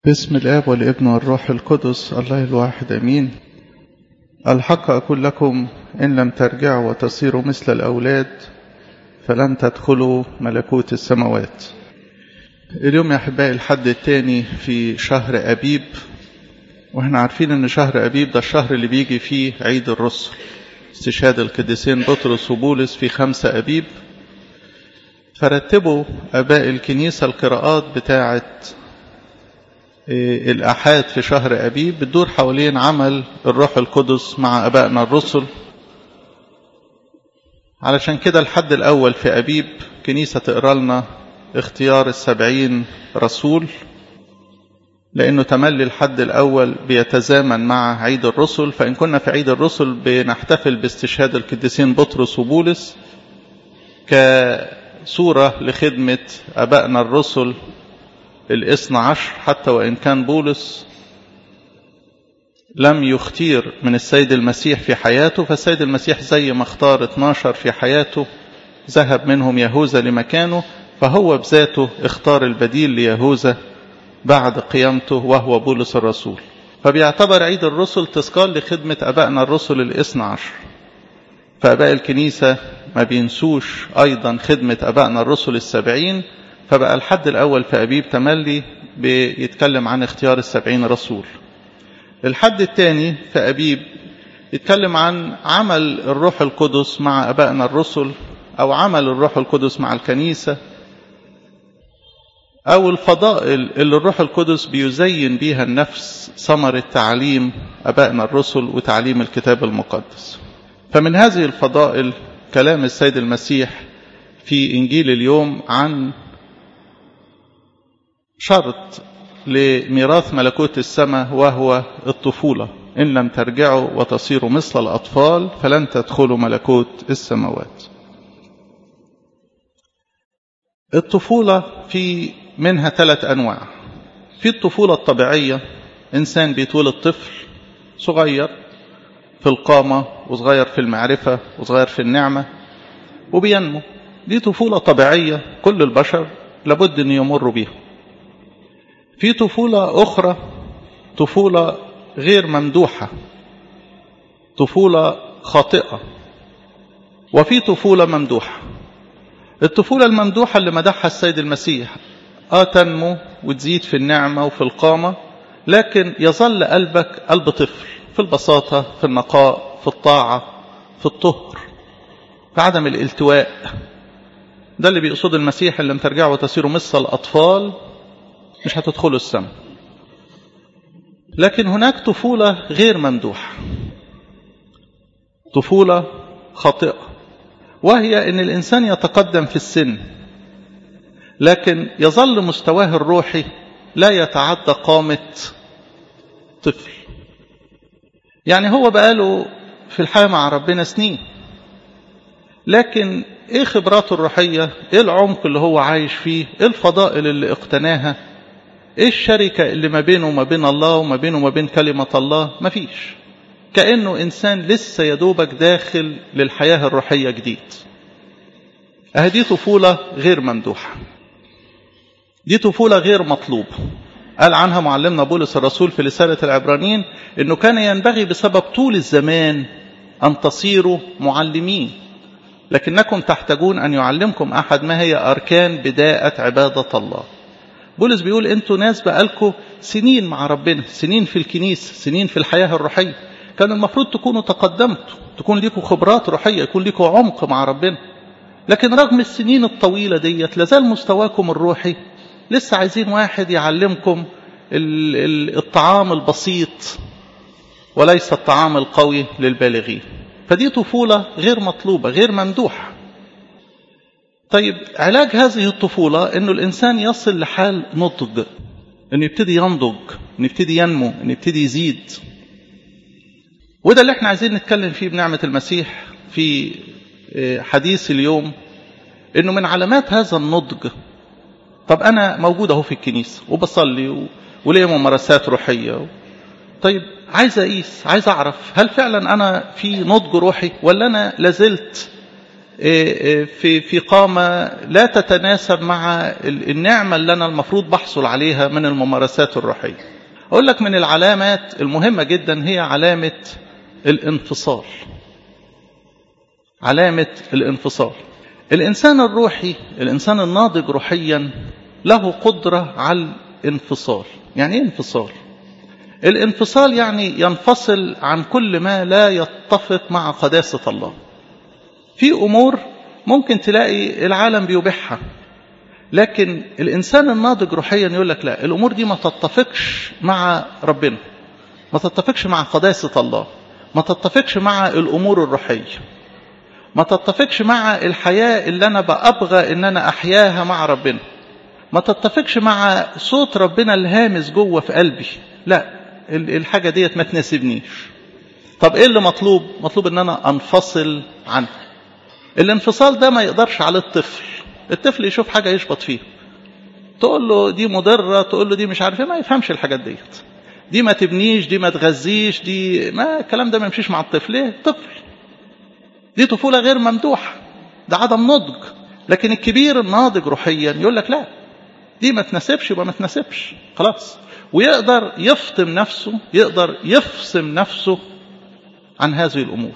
باسم الآب والابن والروح القدس الله الواحد أمين الحق أقول لكم إن لم ترجعوا وتصيروا مثل الأولاد فلن تدخلوا ملكوت السماوات اليوم يا أحبائي الحد الثاني في شهر أبيب وإحنا عارفين إن شهر أبيب ده الشهر اللي بيجي فيه عيد الرسل استشهاد القديسين بطرس وبولس في خمسة أبيب فرتبوا أباء الكنيسة القراءات بتاعة الأحاد في شهر أبيب بتدور حوالين عمل الروح القدس مع أبائنا الرسل علشان كده الحد الأول في أبيب كنيسة تقرأ لنا اختيار السبعين رسول لأنه تملي الحد الأول بيتزامن مع عيد الرسل فإن كنا في عيد الرسل بنحتفل باستشهاد القديسين بطرس وبولس كصورة لخدمة أبائنا الرسل الاثنى عشر حتى وإن كان بولس لم يختير من السيد المسيح في حياته فالسيد المسيح زي ما اختار 12 في حياته ذهب منهم يهوذا لمكانه فهو بذاته اختار البديل ليهوذا بعد قيامته وهو بولس الرسول فبيعتبر عيد الرسل تذكار لخدمة أبائنا الرسل الاثنى عشر فأباء الكنيسة ما بينسوش أيضا خدمة أبائنا الرسل السبعين فبقى الحد الأول في أبيب تملي بيتكلم عن اختيار السبعين رسول الحد الثاني في أبيب يتكلم عن عمل الروح القدس مع أبائنا الرسل أو عمل الروح القدس مع الكنيسة أو الفضائل اللي الروح القدس بيزين بيها النفس ثمرة تعليم أبائنا الرسل وتعليم الكتاب المقدس فمن هذه الفضائل كلام السيد المسيح في إنجيل اليوم عن شرط لميراث ملكوت السماء وهو الطفولة إن لم ترجعوا وتصيروا مثل الأطفال فلن تدخلوا ملكوت السماوات الطفولة في منها ثلاث أنواع في الطفولة الطبيعية إنسان بيتولد طفل صغير في القامة وصغير في المعرفة وصغير في النعمة وبينمو دي طفولة طبيعية كل البشر لابد أن يمروا بيها في طفولة أخرى طفولة غير ممدوحة طفولة خاطئة وفي طفولة ممدوحة الطفولة الممدوحة اللي مدحها السيد المسيح آه تنمو وتزيد في النعمة وفي القامة لكن يظل قلبك قلب طفل في البساطة في النقاء في الطاعة في الطهر في عدم الالتواء ده اللي بيقصد المسيح اللي ترجعوا وتصيروا مثل الأطفال مش هتدخلوا السماء لكن هناك طفولة غير ممدوحة طفولة خاطئة وهي ان الانسان يتقدم في السن لكن يظل مستواه الروحي لا يتعدى قامة طفل يعني هو بقاله في الحياة مع ربنا سنين لكن ايه خبراته الروحية ايه العمق اللي هو عايش فيه ايه الفضائل اللي اقتناها ايه الشركة اللي ما بينه وما بين الله وما بينه وما بين كلمة الله مفيش كأنه إنسان لسه يدوبك داخل للحياة الروحية جديد أهدي طفولة غير ممدوحة دي طفولة غير مطلوبة قال عنها معلمنا بولس الرسول في رسالة العبرانيين أنه كان ينبغي بسبب طول الزمان أن تصيروا معلمين لكنكم تحتاجون أن يعلمكم أحد ما هي أركان بداءة عبادة الله بولس بيقول انتوا ناس بقالكم سنين مع ربنا سنين في الكنيسة سنين في الحياة الروحية كان المفروض تكونوا تقدمتوا تكون ليكم خبرات روحية يكون ليكم عمق مع ربنا لكن رغم السنين الطويلة ديت لازال مستواكم الروحي لسه عايزين واحد يعلمكم الطعام البسيط وليس الطعام القوي للبالغين فدي طفولة غير مطلوبة غير ممدوحة طيب علاج هذه الطفولة انه الانسان يصل لحال نضج انه يبتدي ينضج انه يبتدي ينمو انه يبتدي يزيد وده اللي احنا عايزين نتكلم فيه بنعمة المسيح في حديث اليوم انه من علامات هذا النضج طب انا موجود اهو في الكنيسة وبصلي وليا ممارسات روحية طيب عايز اقيس عايز اعرف هل فعلا انا في نضج روحي ولا انا لازلت في في قامة لا تتناسب مع النعمة اللي أنا المفروض بحصل عليها من الممارسات الروحية أقول لك من العلامات المهمة جدا هي علامة الانفصال علامة الانفصال الإنسان الروحي الإنسان الناضج روحيا له قدرة على الانفصال يعني ايه انفصال الانفصال يعني ينفصل عن كل ما لا يتفق مع قداسة الله في أمور ممكن تلاقي العالم بيبيعها لكن الإنسان الناضج روحيا يقول لك لا الأمور دي ما تتفقش مع ربنا ما تتفقش مع قداسة الله ما تتفقش مع الأمور الروحية ما تتفقش مع الحياة اللي أنا بأبغى إن أنا أحياها مع ربنا ما تتفقش مع صوت ربنا الهامس جوه في قلبي لا الحاجة ديت ما تناسبنيش طب ايه اللي مطلوب مطلوب ان انا انفصل عنه الانفصال ده ما يقدرش على الطفل الطفل يشوف حاجة يشبط فيها تقول له دي مضرة تقول له دي مش عارف ما يفهمش الحاجات ديت دي ما تبنيش دي ما تغذيش دي ما الكلام ده ما يمشيش مع الطفل ليه طفل دي طفولة غير ممدوحة ده عدم نضج لكن الكبير الناضج روحيا يقول لك لا دي ما تناسبش يبقى ما تناسبش خلاص ويقدر يفطم نفسه يقدر يفصم نفسه عن هذه الأمور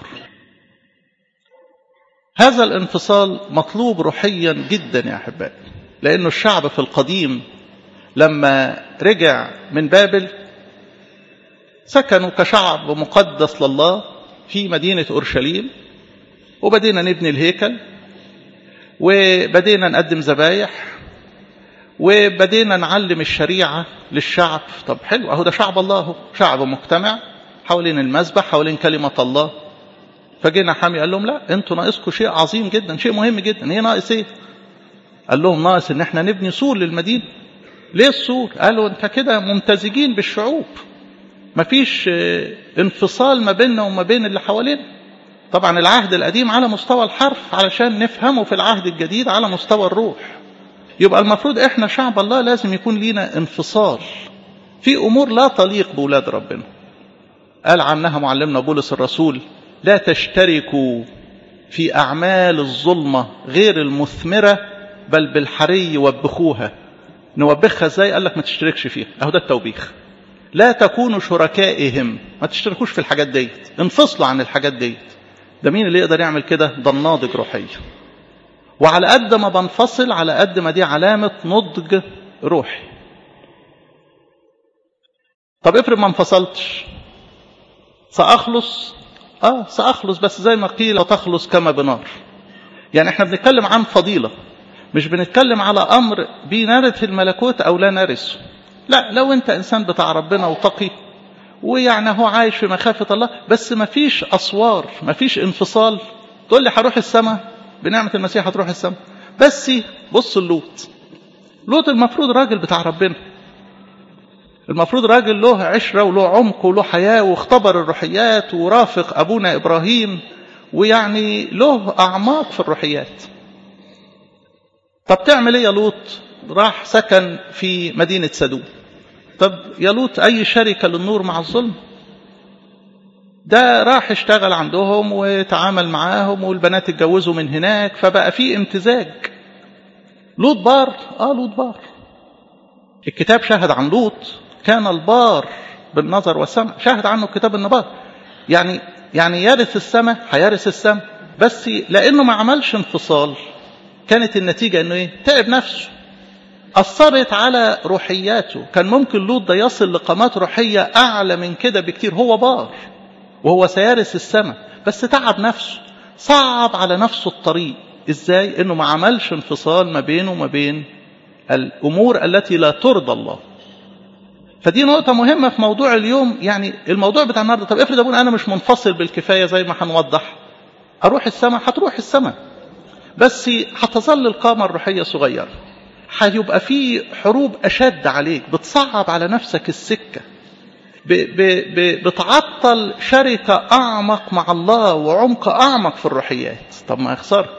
هذا الانفصال مطلوب روحيا جدا يا أحبائي لأنه الشعب في القديم لما رجع من بابل سكنوا كشعب مقدس لله في مدينة أورشليم وبدينا نبني الهيكل وبدينا نقدم ذبايح وبدينا نعلم الشريعة للشعب طب حلو اهو ده شعب الله اهو شعب مجتمع حوالين المذبح حوالين كلمة الله فجينا حامي قال لهم لا انتوا ناقصكم شيء عظيم جدا شيء مهم جدا هي ناقص ايه قال لهم ناقص ان احنا نبني سور للمدينة ليه السور قالوا انت كده ممتزجين بالشعوب مفيش انفصال ما بيننا وما بين اللي حوالينا طبعا العهد القديم على مستوى الحرف علشان نفهمه في العهد الجديد على مستوى الروح يبقى المفروض احنا شعب الله لازم يكون لينا انفصال في امور لا تليق باولاد ربنا قال عنها معلمنا بولس الرسول لا تشتركوا في اعمال الظلمه غير المثمره بل بالحري وبخوها نوبخها ازاي قال لك ما تشتركش فيها اهو ده التوبيخ لا تكونوا شركائهم ما تشتركوش في الحاجات ديت انفصلوا عن الحاجات ديت ده مين اللي يقدر يعمل كده ده الناضج روحيا وعلى قد ما بنفصل على قد ما دي علامة نضج روحي طب افرض ما انفصلتش سأخلص اه سأخلص بس زي ما قيل تخلص كما بنار يعني احنا بنتكلم عن فضيلة مش بنتكلم على امر بنرث الملكوت او لا نرثه لا لو انت انسان بتاع ربنا وتقي ويعني هو عايش في مخافة الله بس ما فيش اسوار ما فيش انفصال تقول لي هروح السماء بنعمة المسيح هتروح السماء بس بص اللوط لوط المفروض راجل بتاع ربنا المفروض راجل له عشرة وله عمق وله حياة واختبر الروحيات ورافق أبونا إبراهيم ويعني له أعماق في الروحيات طب تعمل ايه يا لوط راح سكن في مدينة سدوم طب يا لوط أي شركة للنور مع الظلم ده راح اشتغل عندهم وتعامل معاهم والبنات اتجوزوا من هناك فبقى في امتزاج لوط بار اه لوط بار الكتاب شهد عن لوط كان البار بالنظر والسمع شهد عنه الكتاب انه بار يعني يعني يرث السماء هيرث السماء بس لانه ما عملش انفصال كانت النتيجة انه ايه تعب نفسه أثرت على روحياته كان ممكن لوط ده يصل لقامات روحية أعلى من كده بكتير هو بار وهو سيرث السماء بس تعب نفسه صعب على نفسه الطريق ازاي انه ما عملش انفصال ما بينه وما بين الامور التي لا ترضى الله فدي نقطة مهمة في موضوع اليوم يعني الموضوع بتاع النهارده طب افرض ابونا انا مش منفصل بالكفاية زي ما هنوضح اروح السماء هتروح السماء بس هتظل القامة الروحية صغيرة هيبقى في حروب اشد عليك بتصعب على نفسك السكه ب ب ب بتعطل شركة أعمق مع الله وعمق أعمق في الروحيات طب ما يخسر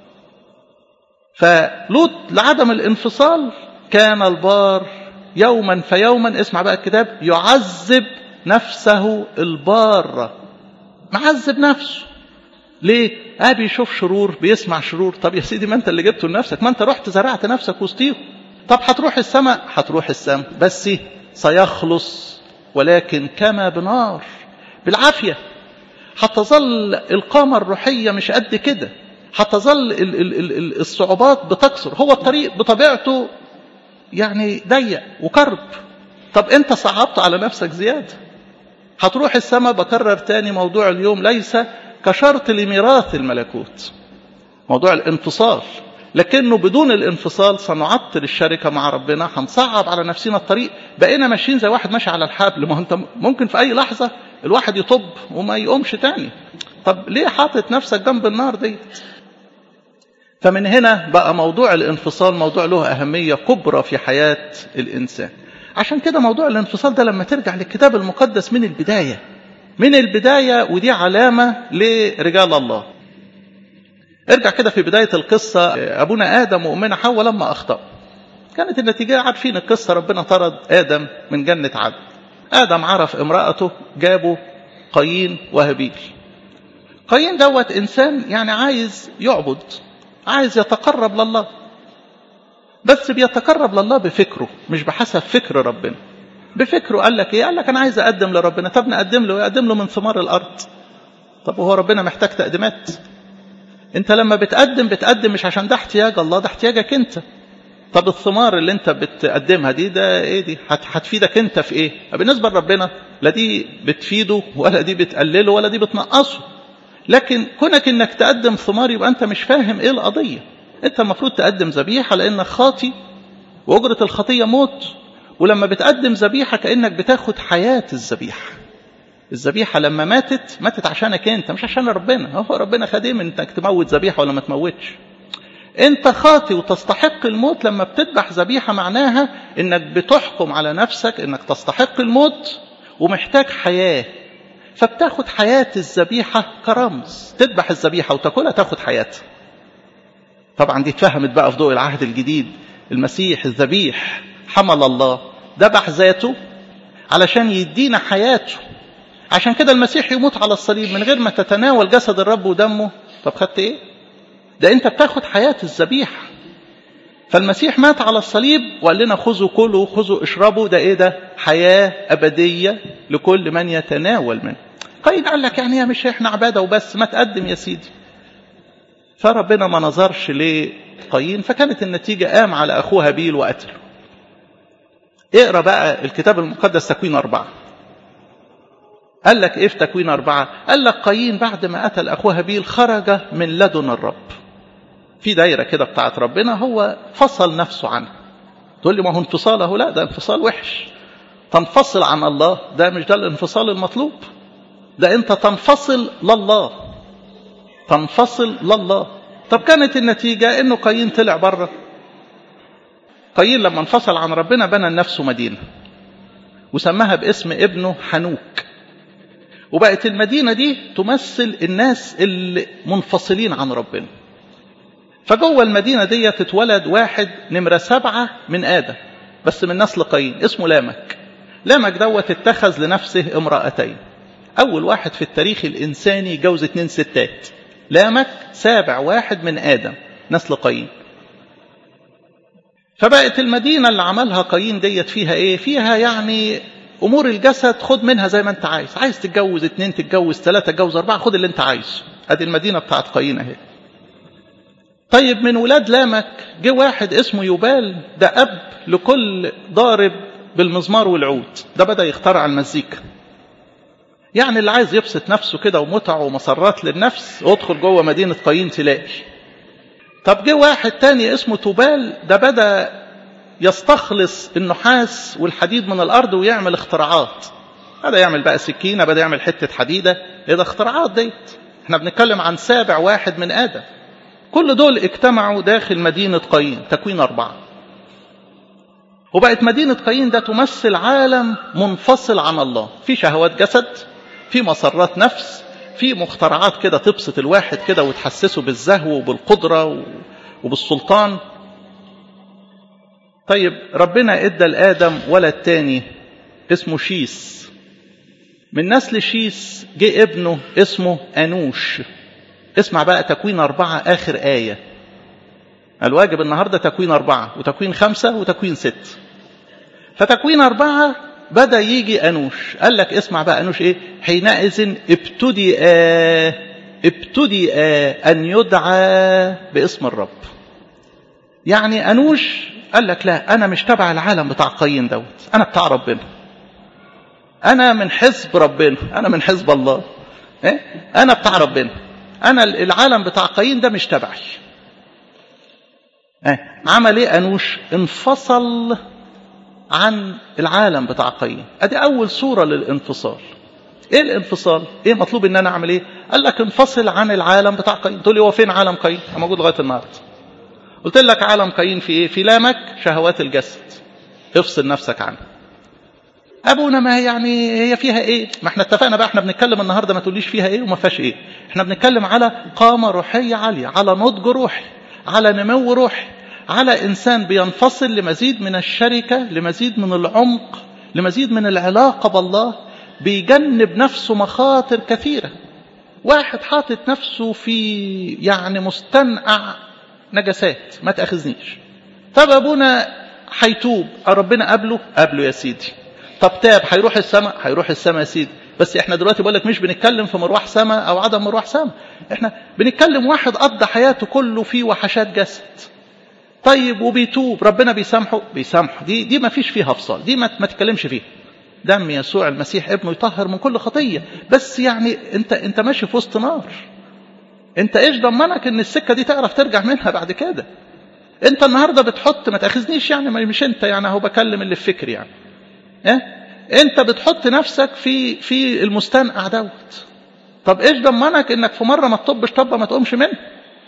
فلوط لعدم الانفصال كان البار يوما فيوما اسمع بقى الكتاب يعذب نفسه البارة معذب نفسه ليه اه بيشوف شرور بيسمع شرور طب يا سيدي ما انت اللي جبته لنفسك ما انت رحت زرعت نفسك وسطيهم طب هتروح السماء هتروح السماء بس سيخلص ولكن كما بنار بالعافية هتظل القامة الروحية مش قد كده هتظل الصعوبات بتكسر هو الطريق بطبيعته يعني ضيق وكرب طب انت صعبت على نفسك زيادة هتروح السماء بكرر تاني موضوع اليوم ليس كشرط لميراث الملكوت موضوع الانفصال لكنه بدون الانفصال سنعطل الشركة مع ربنا هنصعب على نفسنا الطريق بقينا ماشيين زي واحد ماشي على الحبل ما انت ممكن في اي لحظة الواحد يطب وما يقومش تاني طب ليه حاطط نفسك جنب النار دي فمن هنا بقى موضوع الانفصال موضوع له أهمية كبرى في حياة الإنسان عشان كده موضوع الانفصال ده لما ترجع للكتاب المقدس من البداية من البداية ودي علامة لرجال الله ارجع كده في بداية القصة أبونا آدم وأمنا حواء لما أخطأ كانت النتيجة عارفين القصة ربنا طرد آدم من جنة عدن آدم عرف امرأته جابوا قايين وهابيل قايين دوت إنسان يعني عايز يعبد عايز يتقرب لله بس بيتقرب لله بفكره مش بحسب فكر ربنا بفكره قال لك ايه قال لك انا عايز اقدم لربنا طب نقدم له يقدم له من ثمار الارض طب وهو ربنا محتاج تقديمات انت لما بتقدم بتقدم مش عشان ده احتياج الله ده احتياجك انت طب الثمار اللي انت بتقدمها دي ده ايه دي هتفيدك انت في ايه بالنسبه لربنا لا دي بتفيده ولا دي بتقلله ولا دي بتنقصه لكن كونك انك تقدم ثمار يبقى انت مش فاهم ايه القضيه انت المفروض تقدم ذبيحه لانك خاطي واجره الخطيه موت ولما بتقدم ذبيحه كانك بتاخد حياه الذبيحه الذبيحه لما ماتت ماتت عشانك انت مش عشان ربنا هو ربنا خادم انك تموت ذبيحه ولا ما تموتش انت خاطي وتستحق الموت لما بتذبح ذبيحه معناها انك بتحكم على نفسك انك تستحق الموت ومحتاج حياه فبتاخد حياة الذبيحة كرمز تذبح الذبيحة وتاكلها تاخد حياتها طبعا دي اتفهمت بقى في ضوء العهد الجديد المسيح الذبيح حمل الله ذبح ذاته علشان يدينا حياته عشان كده المسيح يموت على الصليب من غير ما تتناول جسد الرب ودمه طب خدت ايه ده انت بتاخد حياة الذبيحة فالمسيح مات على الصليب وقال لنا خذوا كلوا خذوا اشربوا ده ايه ده حياة أبدية لكل من يتناول منه قايد قال لك يعني مش احنا عبادة وبس ما تقدم يا سيدي فربنا ما نظرش لقايين فكانت النتيجة قام على أخوه هابيل وقتله اقرا بقى الكتاب المقدس تكوين أربعة قال لك ايه في تكوين أربعة قال لك قايين بعد ما قتل أخوه هابيل خرج من لدن الرب في دايرة كده بتاعت ربنا هو فصل نفسه عنها تقول لي ما هو انفصاله لا ده انفصال وحش تنفصل عن الله ده مش ده الانفصال المطلوب ده انت تنفصل لله تنفصل لله طب كانت النتيجة انه قايين طلع بره قايين لما انفصل عن ربنا بنى لنفسه مدينة وسماها باسم ابنه حنوك وبقت المدينة دي تمثل الناس اللي منفصلين عن ربنا فجوه المدينة دي تتولد واحد نمرة سبعة من آدم بس من نسل قايين اسمه لامك لامك دوت اتخذ لنفسه امرأتين أول واحد في التاريخ الإنساني جوز اتنين ستات لامك سابع واحد من آدم نسل قايين فبقت المدينة اللي عملها قايين ديت فيها ايه فيها يعني امور الجسد خد منها زي ما انت عايز عايز تتجوز اتنين تتجوز ثلاثة تتجوز اربعة خد اللي انت عايزه ادي المدينة بتاعت قايين اهي طيب من ولاد لامك جه واحد اسمه يوبال ده اب لكل ضارب بالمزمار والعود ده بدا يخترع المزيكا يعني اللي عايز يبسط نفسه كده ومتع ومسرات للنفس ادخل جوه مدينه قايين تلاقي طب جه واحد تاني اسمه توبال ده بدا يستخلص النحاس والحديد من الارض ويعمل اختراعات بدا يعمل بقى سكينه بدا يعمل حته حديده ايه ده اختراعات ديت احنا بنتكلم عن سابع واحد من ادم كل دول اجتمعوا داخل مدينة قايين تكوين أربعة وبقت مدينة قايين ده تمثل عالم منفصل عن الله في شهوات جسد في مسرات نفس في مخترعات كده تبسط الواحد كده وتحسسه بالزهو وبالقدرة وبالسلطان طيب ربنا ادى لآدم ولد تاني اسمه شيس من نسل شيس جه ابنه اسمه أنوش اسمع بقى تكوين أربعة آخر آية الواجب النهاردة تكوين أربعة وتكوين خمسة وتكوين ست فتكوين أربعة بدأ يجي أنوش قال لك اسمع بقى أنوش إيه حينئذ ابتدئ ابتدئ أن يدعى باسم الرب يعني أنوش قال لك لا أنا مش تبع العالم بتاع قايين دوت أنا بتاع ربنا أنا من حزب ربنا أنا من حزب الله إيه؟ أنا بتاع ربنا أنا العالم بتاع قايين ده مش تبعي إيه؟ عمل إيه أنوش انفصل عن العالم بتاع قايين ادي اول صوره للانفصال ايه الانفصال ايه مطلوب ان انا اعمل ايه قال لك انفصل عن العالم بتاع قايين تقول لي هو فين عالم قايين موجود لغايه النهارده قلت لك عالم قايين في ايه في لامك شهوات الجسد افصل نفسك عنه ابونا ما يعني هي فيها ايه ما احنا اتفقنا بقى احنا بنتكلم النهارده ما تقوليش فيها ايه وما فيهاش ايه احنا بنتكلم على قامه روحيه عاليه على نضج روحي على نمو روحي على إنسان بينفصل لمزيد من الشركة لمزيد من العمق لمزيد من العلاقة بالله بيجنب نفسه مخاطر كثيرة واحد حاطط نفسه في يعني مستنقع نجسات ما تأخذنيش طب أبونا هيتوب ربنا قبله قبله يا سيدي طب تاب هيروح السماء هيروح السماء يا سيدي بس احنا دلوقتي بقول لك مش بنتكلم في مروح سماء او عدم مروح سماء احنا بنتكلم واحد قضى حياته كله في وحشات جسد طيب وبيتوب ربنا بيسامحه بيسامحه دي دي ما فيش فيها افصال دي ما, ما تتكلمش فيها دم يسوع المسيح ابنه يطهر من كل خطيه بس يعني انت انت ماشي في وسط نار انت ايش ضمنك ان السكه دي تعرف ترجع منها بعد كده انت النهارده بتحط ما تاخذنيش يعني مش انت يعني اهو بكلم اللي في فكري يعني اه؟ انت بتحط نفسك في في المستنقع دوت طب ايش ضمنك انك في مره ما تطبش طبه ما تقومش منها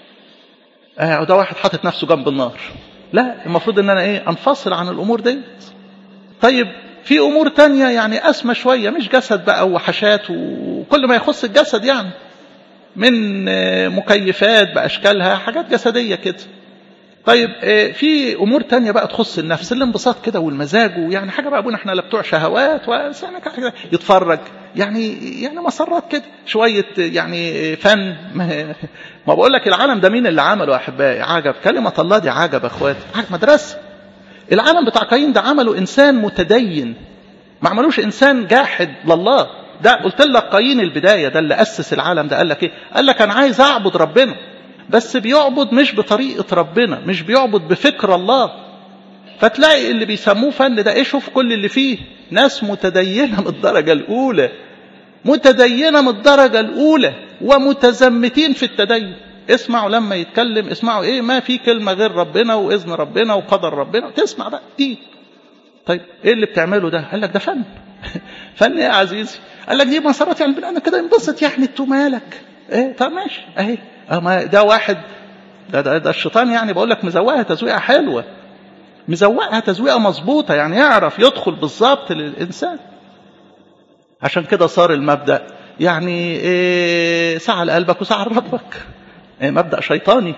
آه وده واحد حاطط نفسه جنب النار لا المفروض ان انا ايه انفصل عن الامور ديت طيب في امور تانية يعني اسمى شوية مش جسد بقى وحشات وكل ما يخص الجسد يعني من مكيفات باشكالها حاجات جسدية كده طيب في امور تانية بقى تخص النفس الانبساط كده والمزاج ويعني حاجه بقى ابونا احنا لا بتوع شهوات يعني كده يتفرج يعني يعني مسرات كده شويه يعني فن ما بقول لك العالم ده مين اللي عمله يا احبائي عجب كلمه الله دي عجب اخواتي عجب مدرسه العالم بتاع قايين ده عمله انسان متدين ما عملوش انسان جاحد لله ده قلت لك قايين البدايه ده اللي اسس العالم ده قال لك ايه قال لك انا عايز اعبد ربنا بس بيعبد مش بطريقة ربنا مش بيعبد بفكر الله فتلاقي اللي بيسموه فن ده ايه شوف كل اللي فيه ناس متدينة من الدرجة الأولى متدينة من الدرجة الأولى ومتزمتين في التدين اسمعوا لما يتكلم اسمعوا ايه ما في كلمة غير ربنا وإذن ربنا وقدر ربنا تسمع بقى دي طيب ايه اللي بتعمله ده قال لك ده فن فن ايه يا عزيزي قال لك دي مسارات يعني انا كده انبسط يعني انتوا مالك ايه طب ماشي اهي أما ده واحد ده, ده, ده الشيطان يعني بقول لك مزوقها تزويقه حلوه مزوقها تزويقه مظبوطه يعني يعرف يدخل بالظبط للانسان عشان كده صار المبدا يعني إيه سعى لقلبك وسعى لربك إيه مبدا شيطاني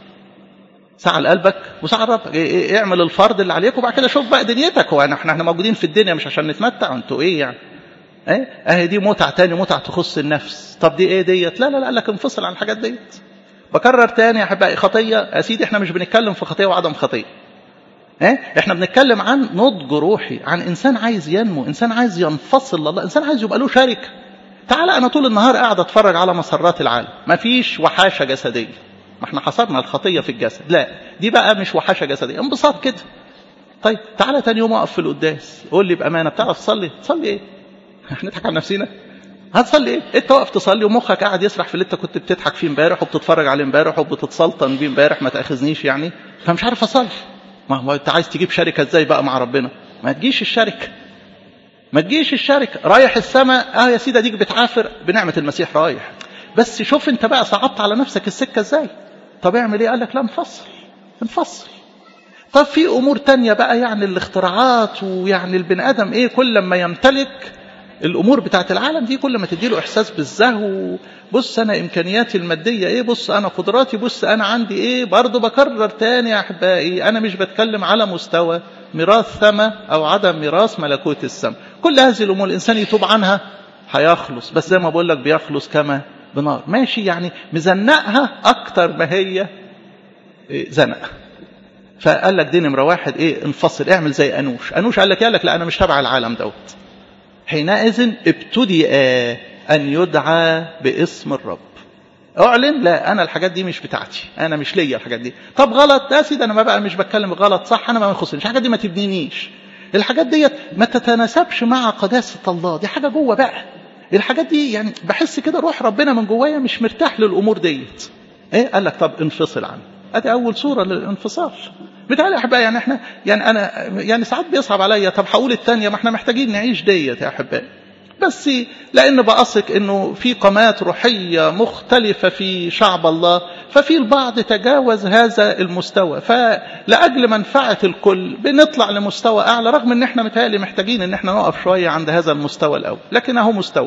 سعى لقلبك وسعى لربك إيه إيه اعمل الفرض اللي عليك وبعد كده شوف بقى دنيتك هو احنا احنا موجودين في الدنيا مش عشان نتمتع انتوا ايه يعني ايه اهي دي متعه تاني متعه تخص النفس طب دي ايه ديت لا لا لا لك انفصل عن الحاجات ديت بكرر تاني يا احبائي خطيه يا سيدي احنا مش بنتكلم في خطيه وعدم خطيه ايه احنا بنتكلم عن نضج روحي عن انسان عايز ينمو انسان عايز ينفصل لله انسان عايز يبقى له شركه تعالى انا طول النهار قاعد اتفرج على مسرات العالم مفيش وحاشه جسديه ما احنا حصرنا الخطيه في الجسد لا دي بقى مش وحشه جسديه انبساط كده طيب تعالى تاني يوم اقف في القداس قول لي بامانه بتعرف تصلي تصلي ايه هنضحك على نفسنا هتصلي ايه انت واقف تصلي ومخك قاعد يسرح في اللي انت كنت بتضحك فيه امبارح وبتتفرج عليه امبارح وبتتسلطن بيه امبارح ما تاخذنيش يعني فمش عارف اصلي ما هو انت عايز تجيب شركه ازاي بقى مع ربنا ما تجيش الشركه ما تجيش الشركه رايح السماء اه يا سيدي اديك بتعافر بنعمه المسيح رايح بس شوف انت بقى صعبت على نفسك السكه ازاي طب اعمل ايه قال لك لا انفصل انفصل طب في امور تانية بقى يعني الاختراعات ويعني البني ادم ايه كل لما يمتلك الامور بتاعت العالم دي كل ما تديله احساس بالزهو بص انا امكانياتي الماديه ايه بص انا قدراتي بص انا عندي ايه برضه بكرر تاني يا احبائي انا مش بتكلم على مستوى ميراث سما او عدم ميراث ملكوت السما كل هذه الامور الانسان يتوب عنها هيخلص بس زي ما بقول لك بيخلص كما بنار ماشي يعني مزنقها اكتر ما هي زنق فقال لك دي نمرة واحد ايه انفصل اعمل زي انوش انوش قال لك قال لك لا انا مش تبع العالم دوت حينئذ ابتدئ ان يدعى باسم الرب اعلن لا انا الحاجات دي مش بتاعتي انا مش ليا الحاجات دي طب غلط يا سيدي انا ما بقى مش بتكلم غلط صح انا ما يخصنيش الحاجات دي ما تبنينيش الحاجات ديت ما تتناسبش مع قداسه الله دي حاجه جوه بقى الحاجات دي يعني بحس كده روح ربنا من جوايا مش مرتاح للامور ديت ايه قال لك طب انفصل عنه ادي اول صوره للانفصال بتهيألي احبائي يعني احنا يعني انا يعني ساعات بيصعب عليا طب هقول الثانيه ما احنا محتاجين نعيش ديت يا احبائي بس لان بأثق انه في قامات روحيه مختلفه في شعب الله ففي البعض تجاوز هذا المستوى فلاجل منفعه الكل بنطلع لمستوى اعلى رغم ان احنا متهيألي محتاجين ان احنا نقف شويه عند هذا المستوى الاول لكن اهو مستوى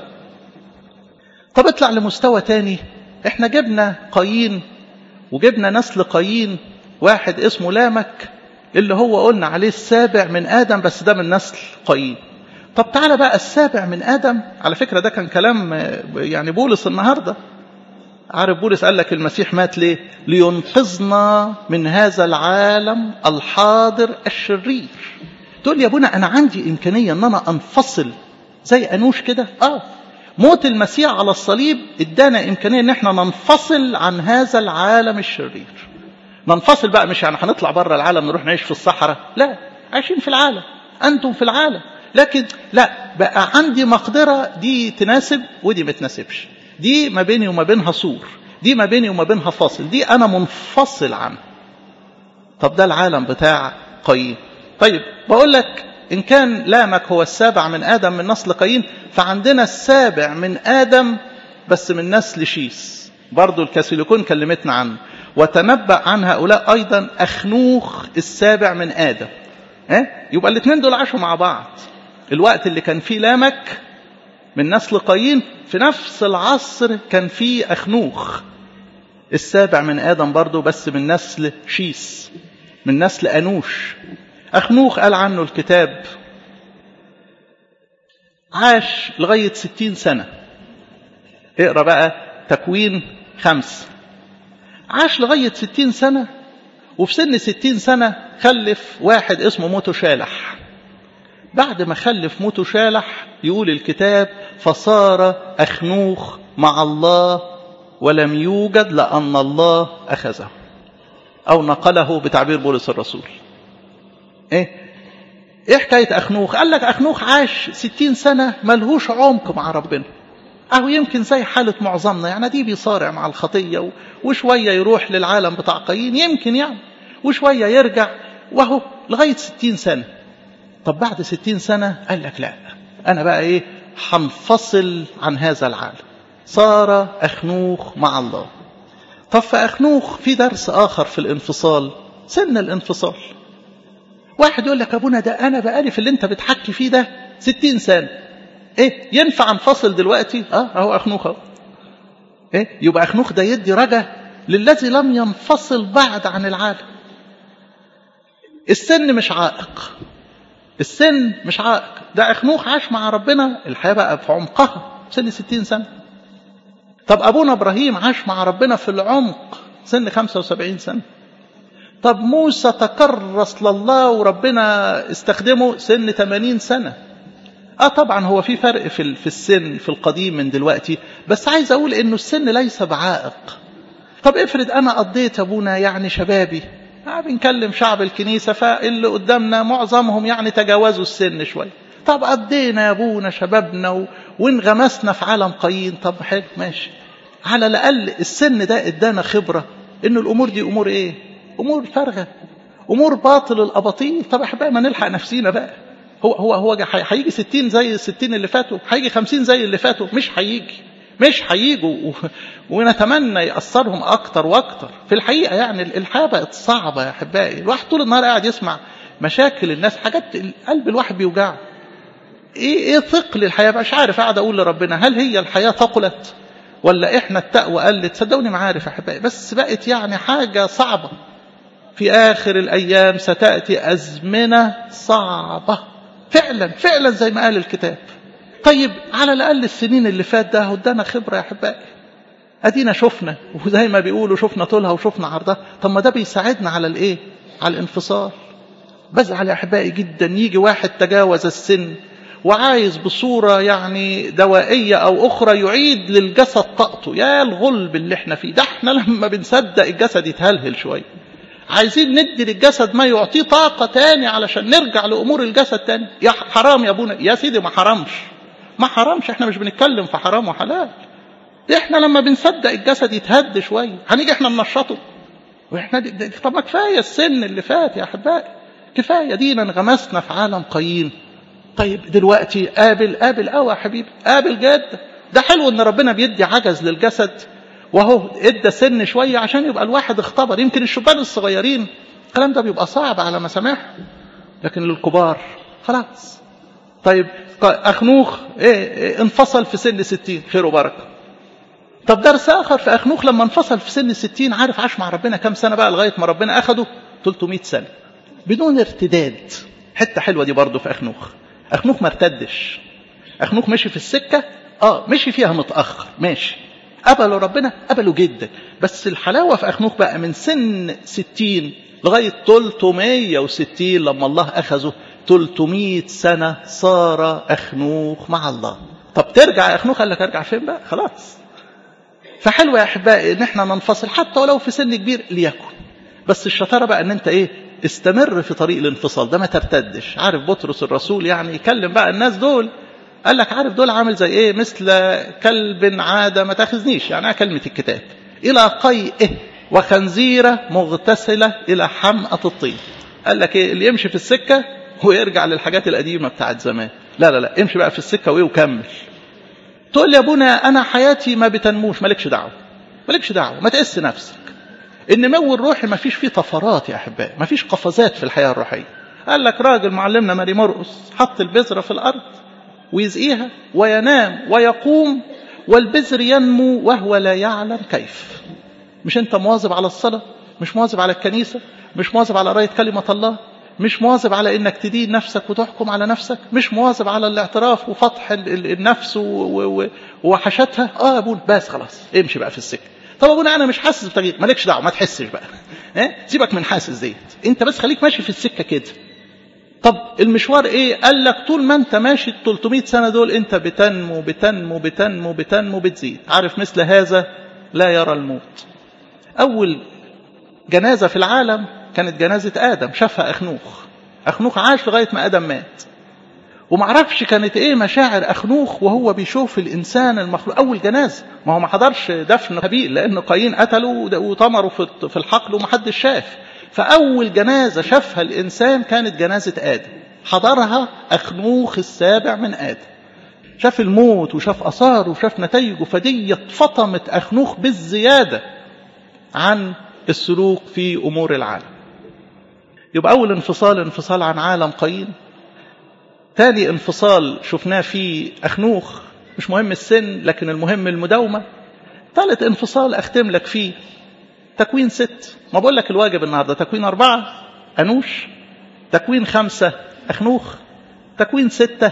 طب اطلع لمستوى تاني احنا جبنا قايين وجبنا نسل قايين واحد اسمه لامك اللي هو قلنا عليه السابع من ادم بس ده من نسل قايين طب تعالى بقى السابع من ادم على فكره ده كان كلام يعني بولس النهارده عارف بولس قال لك المسيح مات ليه لينقذنا من هذا العالم الحاضر الشرير تقول يا ابونا انا عندي امكانيه ان انا انفصل زي انوش كده اه موت المسيح على الصليب ادانا امكانيه ان احنا ننفصل عن هذا العالم الشرير ننفصل بقى مش يعني هنطلع بره العالم نروح نعيش في الصحراء لا عايشين في العالم انتم في العالم لكن لا بقى عندي مقدره دي تناسب ودي ما تناسبش دي ما بيني وما بينها سور دي ما بيني وما بينها فاصل دي انا منفصل عنها طب ده العالم بتاع قايين طيب بقول لك إن كان لامك هو السابع من آدم من نسل قايين فعندنا السابع من آدم بس من نسل شيس برضو الكاثوليكون كلمتنا عنه وتنبأ عن هؤلاء أيضا أخنوخ السابع من آدم اه؟ يبقى الاثنين دول عاشوا مع بعض الوقت اللي كان فيه لامك من نسل قايين في نفس العصر كان فيه أخنوخ السابع من آدم برضو بس من نسل شيس من نسل أنوش أخنوخ قال عنه الكتاب عاش لغاية ستين سنة اقرأ بقى تكوين خمس عاش لغاية ستين سنة وفي سن ستين سنة خلف واحد اسمه موتو شالح بعد ما خلف موتو شالح يقول الكتاب فصار أخنوخ مع الله ولم يوجد لأن الله أخذه أو نقله بتعبير بولس الرسول ايه ايه حكاية اخنوخ قال لك اخنوخ عاش ستين سنة ملهوش عمق مع ربنا اهو يمكن زي حالة معظمنا يعني دي بيصارع مع الخطية وشوية يروح للعالم بتاع قايين يمكن يعني وشوية يرجع وهو لغاية ستين سنة طب بعد ستين سنة قال لك لا انا بقى ايه هنفصل عن هذا العالم صار اخنوخ مع الله طب في اخنوخ في درس اخر في الانفصال سن الانفصال واحد يقول لك ابونا ده انا بقالي في اللي انت بتحكي فيه ده ستين سنة ايه ينفع انفصل دلوقتي اه اهو اخنوخ اهو ايه يبقى اخنوخ ده يدي رجا للذي لم ينفصل بعد عن العالم السن مش عائق السن مش عائق ده اخنوخ عاش مع ربنا الحياة بقى في عمقها سن ستين سنة طب ابونا ابراهيم عاش مع ربنا في العمق سن خمسة وسبعين سنة طب موسى تكرس لله وربنا استخدمه سن 80 سنة اه طبعا هو في فرق في في السن في القديم من دلوقتي بس عايز اقول انه السن ليس بعائق طب افرض انا قضيت ابونا يعني شبابي آه بنكلم شعب الكنيسة فاللي قدامنا معظمهم يعني تجاوزوا السن شوية طب قضينا يا ابونا شبابنا و... وانغمسنا في عالم قايين طب حلو ماشي على الاقل السن ده ادانا خبرة انه الامور دي امور ايه امور فارغه امور باطل الاباطيل طب احبائي ما نلحق نفسينا بقى هو هو هو هيجي 60 زي ال 60 اللي فاتوا هيجي 50 زي اللي فاتوا مش هيجي مش هيجوا ونتمنى يأثرهم أكتر وأكتر في الحقيقة يعني الحياة بقت صعبة يا أحبائي الواحد طول النهار قاعد يسمع مشاكل الناس حاجات قلب الواحد بيوجعه ايه ايه ثقل الحياة مش عارف قاعد اقول لربنا هل هي الحياة ثقلت ولا احنا التقوى قلت صدقوني ما عارف يا احبائي بس بقت يعني حاجة صعبة في آخر الأيام ستأتي أزمنة صعبة فعلا فعلا زي ما قال الكتاب طيب على الأقل السنين اللي فات ده ادانا خبرة يا أحبائي ادينا شفنا وزي ما بيقولوا شفنا طولها وشفنا عرضها طب ما ده بيساعدنا على الايه على الانفصال بزعل يا احبائي جدا يجي واحد تجاوز السن وعايز بصورة يعني دوائية أو أخرى يعيد للجسد طاقته يا الغلب اللي احنا فيه ده احنا لما بنصدق الجسد يتهلهل شوية عايزين ندي للجسد ما يعطيه طاقة تاني علشان نرجع لأمور الجسد تاني يا حرام يا ابونا يا سيدي ما حرامش ما حرامش احنا مش بنتكلم في حرام وحلال احنا لما بنصدق الجسد يتهد شوية هنيجي احنا ننشطه واحنا دي دي طب ما كفاية السن اللي فات يا أحبائي كفاية دينا انغمسنا في عالم قيم طيب دلوقتي قابل قابل قوي يا حبيبي قابل جدا ده حلو ان ربنا بيدي عجز للجسد وهو ادى سن شويه عشان يبقى الواحد اختبر يمكن الشبان الصغيرين الكلام ده بيبقى صعب على مسامعهم لكن للكبار خلاص طيب اخنوخ إيه, ايه انفصل في سن 60 خير وبركه طب درس اخر في اخنوخ لما انفصل في سن 60 عارف عاش مع ربنا كام سنه بقى لغايه ما ربنا اخده 300 سنه بدون ارتداد حته حلوه دي برضه في اخنوخ اخنوخ ما ارتدش اخنوخ مشي في السكه اه مشي فيها متاخر ماشي قبلوا ربنا قبلوا جدا بس الحلاوه في اخنوخ بقى من سن 60 لغايه 360 لما الله اخذه 300 سنه صار اخنوخ مع الله طب ترجع يا اخنوخ قال لك ارجع فين بقى خلاص فحلوه يا احبائي ان احنا ننفصل حتى ولو في سن كبير ليكن بس الشطاره بقى ان انت ايه استمر في طريق الانفصال ده ما ترتدش عارف بطرس الرسول يعني يكلم بقى الناس دول قال لك عارف دول عامل زي ايه مثل كلب عادة ما تاخذنيش يعني كلمة الكتاب إلى قيئه وخنزيرة مغتسلة إلى حمأة الطين قال لك ايه اللي يمشي في السكة ويرجع للحاجات القديمة بتاعت زمان لا لا لا امشي بقى في السكة وايه وكمل تقول لي يا ابونا انا حياتي ما بتنموش مالكش دعوة مالكش دعوة ما تقس نفسك النمو الروحي ما فيش فيه طفرات يا احبائي ما فيش قفزات في الحياه الروحيه قال لك راجل معلمنا ماري مرقس حط البذره في الارض ويزقيها وينام ويقوم والبذر ينمو وهو لا يعلم كيف مش انت مواظب على الصلاه مش مواظب على الكنيسه مش مواظب على قرايه كلمه الله مش مواظب على انك تدين نفسك وتحكم على نفسك مش مواظب على الاعتراف وفتح النفس ووحشتها اه يا ابونا بس خلاص امشي بقى في السكه طب ابونا انا مش حاسس بتغيير مالكش دعوه ما تحسش بقى ها سيبك من حاسس ديت انت بس خليك ماشي في السكه كده طب المشوار ايه قال لك طول ما انت ماشي ال 300 سنه دول انت بتنمو بتنمو بتنمو بتنمو بتزيد عارف مثل هذا لا يرى الموت اول جنازه في العالم كانت جنازه ادم شافها اخنوخ اخنوخ عاش لغايه ما ادم مات ومعرفش كانت ايه مشاعر اخنوخ وهو بيشوف الانسان المخلوق اول جنازه ما هو ما حضرش دفن هابيل لان قايين قتلوا وطمروا في الحقل ومحدش شاف فاول جنازه شافها الانسان كانت جنازه ادم حضرها اخنوخ السابع من ادم شاف الموت وشاف اثاره وشاف نتائجه فدي فطمت اخنوخ بالزياده عن السلوك في امور العالم يبقى اول انفصال انفصال عن عالم قايين تاني انفصال شفناه في أخنوخ مش مهم السن لكن المهم المداومة ثالث انفصال أختم لك فيه تكوين ست ما بقول لك الواجب النهاردة تكوين أربعة أنوش تكوين خمسة أخنوخ تكوين ستة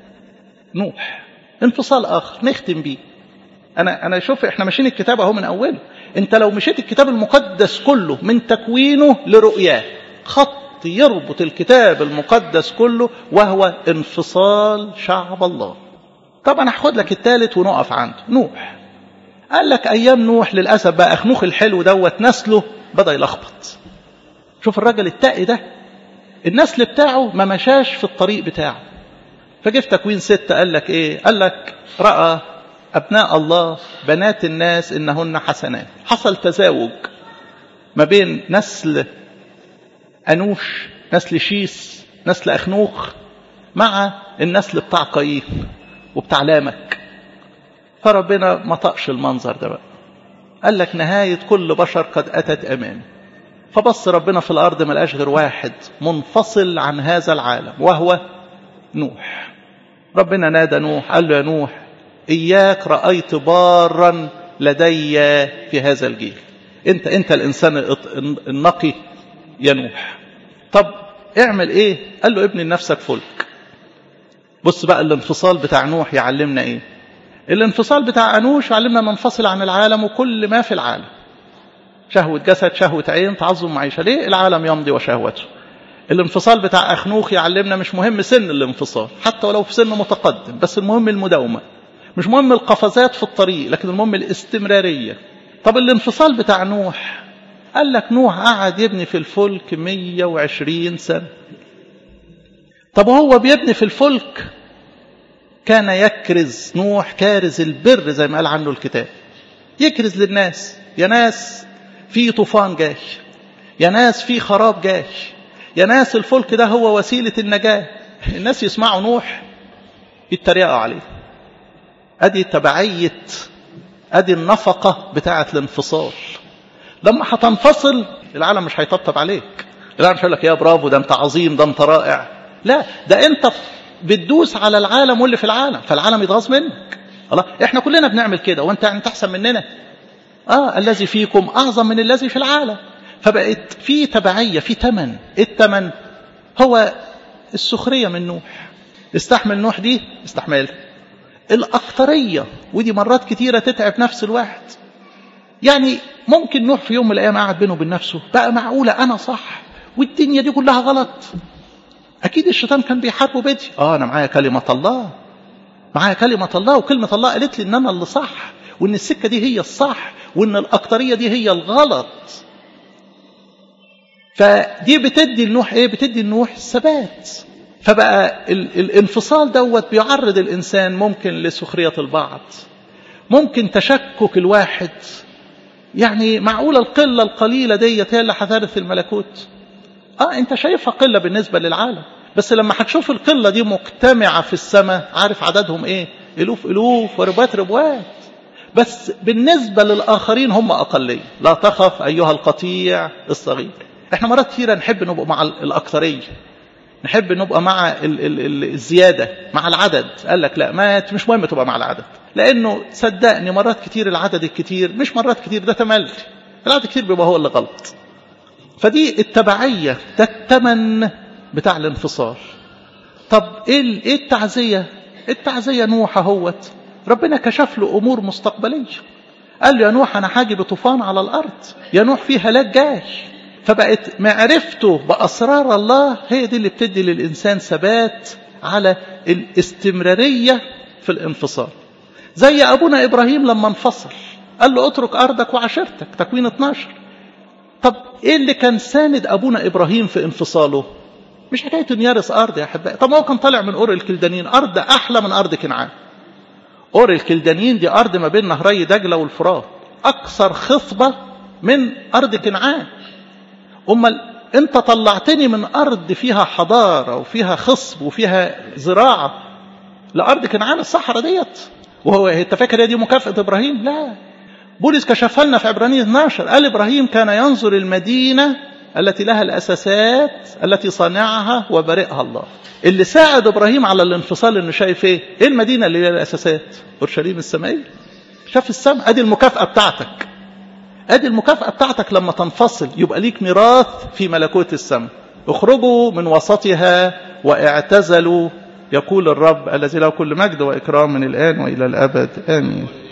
نوح انفصال آخر نختم بيه أنا أنا شوف إحنا ماشيين الكتاب أهو من أوله أنت لو مشيت الكتاب المقدس كله من تكوينه لرؤياه خط يربط الكتاب المقدس كله وهو انفصال شعب الله طبعا هاخد لك الثالث ونقف عنده نوح قال لك ايام نوح للاسف بقى اخنوخ الحلو دوت نسله بدا يلخبط شوف الراجل التقي ده النسل بتاعه ما مشاش في الطريق بتاعه فجه في تكوين ستة قال لك ايه قال لك راى ابناء الله بنات الناس انهن حسنات حصل تزاوج ما بين نسل أنوش نسل شيس نسل أخنوخ مع النسل بتاع قايين وبتاع لامك فربنا ما طقش المنظر ده بقى قال لك نهاية كل بشر قد أتت أمامي فبص ربنا في الأرض ما لقاش غير واحد منفصل عن هذا العالم وهو نوح ربنا نادى نوح قال له يا نوح إياك رأيت بارا لدي في هذا الجيل انت انت الانسان النقي يا نوح طب اعمل ايه قال له ابني لنفسك فلك بص بقى الانفصال بتاع نوح يعلمنا ايه الانفصال بتاع أنوش علمنا ننفصل عن العالم وكل ما في العالم شهوة جسد شهوة عين تعظم معيشة ليه العالم يمضي وشهوته الانفصال بتاع أخنوخ يعلمنا مش مهم سن الانفصال حتى ولو في سن متقدم بس المهم المداومة مش مهم القفزات في الطريق لكن المهم الاستمرارية طب الانفصال بتاع نوح قال لك نوح قعد يبني في الفلك 120 سنة طب وهو بيبني في الفلك كان يكرز نوح كارز البر زي ما قال عنه الكتاب يكرز للناس يا ناس في طوفان جاي يا ناس في خراب جاي يا ناس الفلك ده هو وسيلة النجاة الناس يسمعوا نوح يتريقوا عليه ادي تبعية ادي النفقة بتاعة الانفصال لما هتنفصل العالم مش هيطبطب عليك العالم مش هيقول لك يا برافو ده انت عظيم ده انت رائع لا ده انت بتدوس على العالم واللي في العالم فالعالم يتغاظ منك الله احنا كلنا بنعمل كده وانت يعني تحسن مننا اه الذي فيكم اعظم من الذي في العالم فبقت في تبعية في تمن التمن هو السخرية من نوح استحمل نوح دي استحملها الأكترية ودي مرات كتيرة تتعب نفس الواحد يعني ممكن نوح في يوم من الأيام قعد بينه وبين نفسه بقى معقولة أنا صح والدنيا دي كلها غلط أكيد الشيطان كان بيحاربه بدي آه أنا معايا كلمة الله معايا كلمة الله وكلمة الله قالت لي إن أنا اللي صح وإن السكة دي هي الصح وإن الأكترية دي هي الغلط فدي بتدي النوح ايه بتدي النوح الثبات فبقى ال الانفصال دوت بيعرض الانسان ممكن لسخريه البعض ممكن تشكك الواحد يعني معقوله القله القليله ديت هي اللي هترث الملكوت اه انت شايفها قله بالنسبه للعالم بس لما هتشوف القله دي مجتمعه في السماء عارف عددهم ايه الوف الوف وربات ربوات بس بالنسبه للاخرين هم اقليه لا تخف ايها القطيع الصغير احنا مرات كثيرة نحب نبقى مع الأكثرية نحب نبقى مع ال ال ال الزيادة مع العدد قال لك لا ما مش مهم تبقى مع العدد لأنه صدقني مرات كتير العدد الكتير مش مرات كتير ده تملي العدد الكتير بيبقى هو اللي غلط فدي التبعية ده التمن بتاع الانفصال طب ايه ايه التعزية التعزية نوح اهوت ربنا كشف له امور مستقبلية قال له يا نوح انا حاجي بطوفان على الارض يا نوح في هلاك جاي فبقت معرفته بأسرار الله هي دي اللي بتدي للإنسان ثبات على الاستمرارية في الانفصال زي أبونا إبراهيم لما انفصل قال له اترك أرضك وعشيرتك تكوين 12 طب إيه اللي كان ساند أبونا إبراهيم في انفصاله مش حكاية إنه يرث أرض يا أحبائي طب هو كان طالع من أور الكلدانيين أرض أحلى من أرض كنعان أور الكلدانيين دي أرض ما بين نهري دجلة والفرات أكثر خصبة من أرض كنعان أمال أنت طلعتني من أرض فيها حضارة وفيها خصب وفيها زراعة لأرض كنعان الصحراء ديت وهو أنت فاكر دي مكافأة إبراهيم؟ لا بولس كشفها لنا في عبرانية 12 قال إبراهيم كان ينظر المدينة التي لها الأساسات التي صنعها وبرئها الله اللي ساعد إبراهيم على الانفصال إنه شايف إيه؟ إيه المدينة اللي لها الأساسات؟ أورشليم السمائية شاف السماء أدي المكافأة بتاعتك ادي المكافأة بتاعتك لما تنفصل يبقى ليك ميراث في ملكوت السماء اخرجوا من وسطها واعتزلوا يقول الرب الذي له كل مجد وإكرام من الآن وإلى الأبد آمين